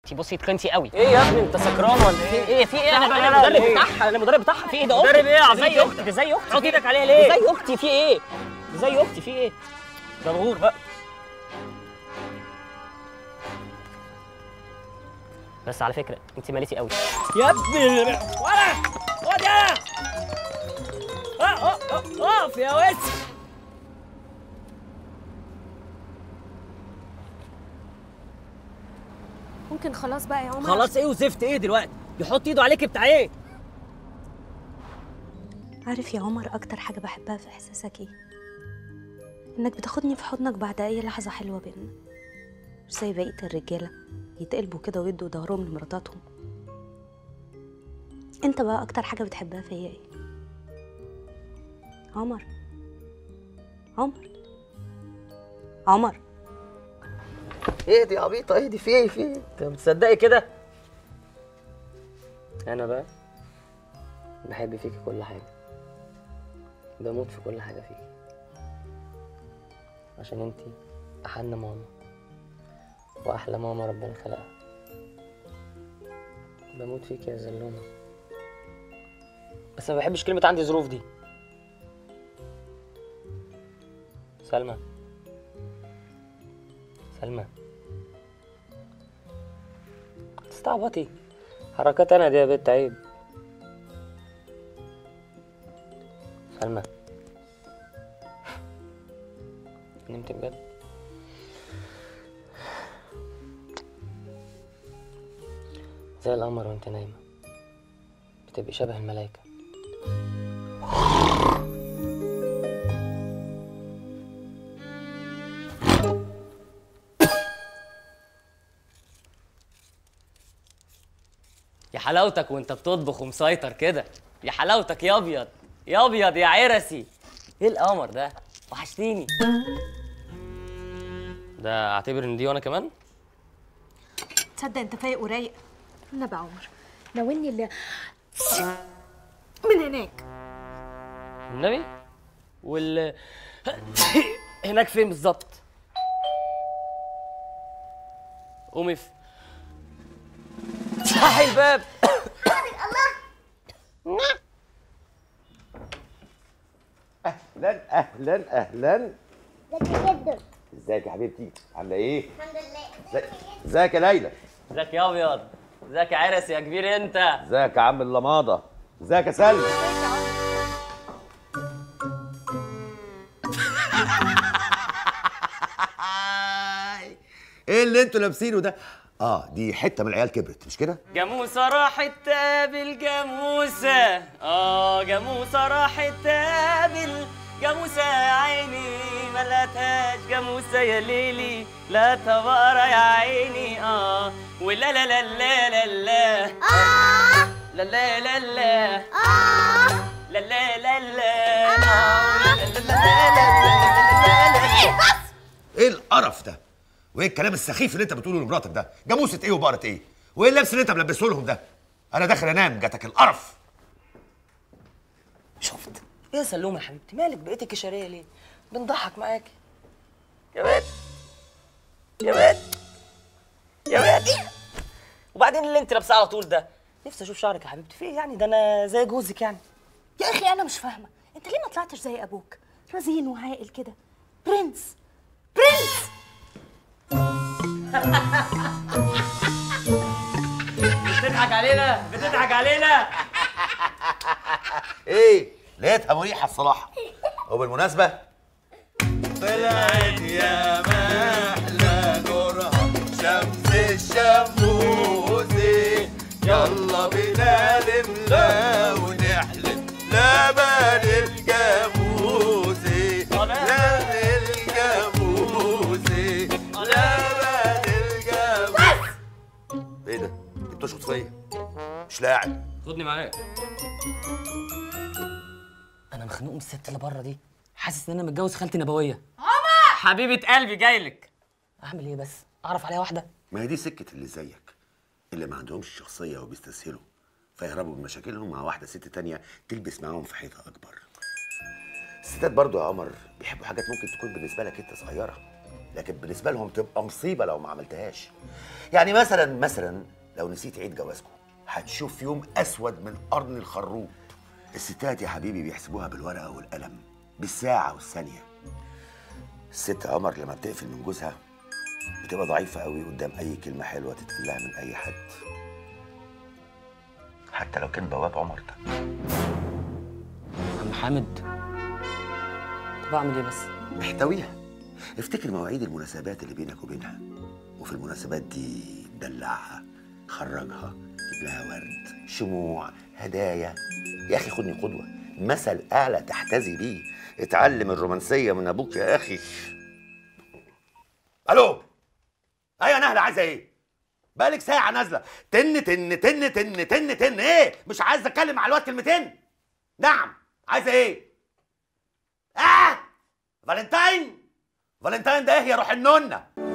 انت بصي اتخنتي قوي ايه يا ابني انت سكران ولا ايه؟ ايه في ايه انا لا، انا لا، المدرب إيه؟ بتاعها انا المدرب بتاعها في ايه ده مدرب اختي ايه يا زي عبيط اختي ده زي اختي حط في ايدك إيه؟ عليها ليه؟ زي اختي في ايه زي اختي في ايه ده مغور بقى بس على فكره انت مالتي قوي يا ابني ولا خد يا اه اه اه اقف يا وسخ ممكن خلاص بقى يا عمر خلاص ايه وزفت ايه دلوقتي؟ يحط ايده عليك بتاع ايه؟ عارف يا عمر أكتر حاجة بحبها في إحساسك إيه؟ إنك بتاخدني في حضنك بعد أي لحظة حلوة بينا مش زي بقية الرجالة يتقلبوا كده ويدوا ظهرهم لمراتاتهم أنت بقى أكتر حاجة بتحبها فيا إيه؟ عمر عمر عمر ايه دي عبيطه ايه دي في ايه في ايه؟ انت بتصدقي كده؟ انا بقى بحب فيكي كل حاجه بموت في كل حاجه فيكي عشان انتي احن ماما واحلى ماما ربنا خلقها بموت فيكي يا زلومه بس ما بحبش كلمه عندي ظروف دي سلمى سلمى تستعبطي حركات انا دي يا بنت عيب سلمى نمت بجد زي القمر وانت نايمة بتبقي شبه الملايكة يا حلاوتك وانت بتطبخ ومسيطر كده يا حلاوتك يا ابيض يا ابيض يا عرسي ايه القمر ده وحشتيني ده اعتبر ان دي وانا كمان تصدق انت فايق ورايق انا بقى عمر ناولني اللي من هناك النبي وال هناك فين بالظبط قومي في افتحي الباب اهلا اهلا اهلا ازيك يا جدو ازيك يا حبيبتي عامله ايه الحمد لله ازيك- ازيك يا ليلى ازيك يا ابيض ازيك يا عرسي يا كبير انت ازيك يا عم اللماضه ازيك يا سلمى ايه اللي انتوا لابسينه ده اه دي حته من العيال كبرت مش كده جاموسة راحت تقابل جاموسة اه جاموسة راحت تقابل جاموسة يا عيني ما لقتهاش جاموسة يا ليلي لا بقرة يا عيني اه ولا لا لا لا لا لا اه لا لا لا لا اه لا لا لا لا آه، لا لا لا لا لا لا لا لا. ايه القرف ده وايه الكلام السخيف اللي انت بتقوله لمراتك ده جاموسه ايه وبقره ايه وايه اللبس اللي انت ملبسه لهم ده انا داخل انام جاتك القرف شفت ايه يا سلومه يا حبيبتي مالك بقيتي كشريه ليه بنضحك معاكي يا بنت يا بنت يا بنت وبعدين اللي انت لابساه على طول ده نفسي اشوف شعرك يا حبيبتي في ايه يعني ده انا زي جوزك يعني يا اخي انا مش فاهمه انت ليه ما طلعتش زي ابوك رزين وعاقل كده برنس برنس بتضحك علينا بتضحك علينا ايه لقيتها مريحه الصراحه وبالمناسبه طلعت يا محلى نورها شمس الشموسي يلا بينا نملى ونحلم لبن الجاموسي لبن الجاموسي لبن الجاموسي ايه ده؟ انت بتشخط فيا مش لاعب خدني معاك انا مخنوق من الست اللي بره دي حاسس ان انا متجوز خالتي نبويه عمر حبيبه قلبي جايلك اعمل ايه بس اعرف عليها واحده ما هي دي سكة اللي زيك اللي ما عندهمش شخصية وبيستسهلوا فيهربوا من مشاكلهم مع واحدة ست تانية تلبس معاهم في حيطة أكبر الستات برضو يا عمر بيحبوا حاجات ممكن تكون بالنسبة لك أنت صغيرة لكن بالنسبه لهم تبقى مصيبه لو ما عملتهاش يعني مثلا مثلا لو نسيت عيد جوازكم هتشوف يوم اسود من قرن الخروف الستات يا حبيبي بيحسبوها بالورقه والقلم بالساعه والثانيه الست قمر لما بتقفل من جوزها بتبقى ضعيفه قوي قدام اي كلمه حلوه تتقال لها من اي حد حتى لو كان بواب عمرتك عم حامد طب اعمل ايه بس احتويها افتكر مواعيد المناسبات اللي بينك وبينها وفي المناسبات دي دلعها خرجها جيب لها ورد شموع هدايا يا اخي خدني قدوه مثل اعلى تحتذي بيه اتعلم الرومانسيه من ابوك يا اخي الو ايوه نهله عايزه ايه بقالك ساعه نازله تن تن تن تن تن تن ايه مش عايز اتكلم مع الواد كلمتين نعم عايزه ايه اه فالنتاين فالنتاين ده ايه يا روح النونه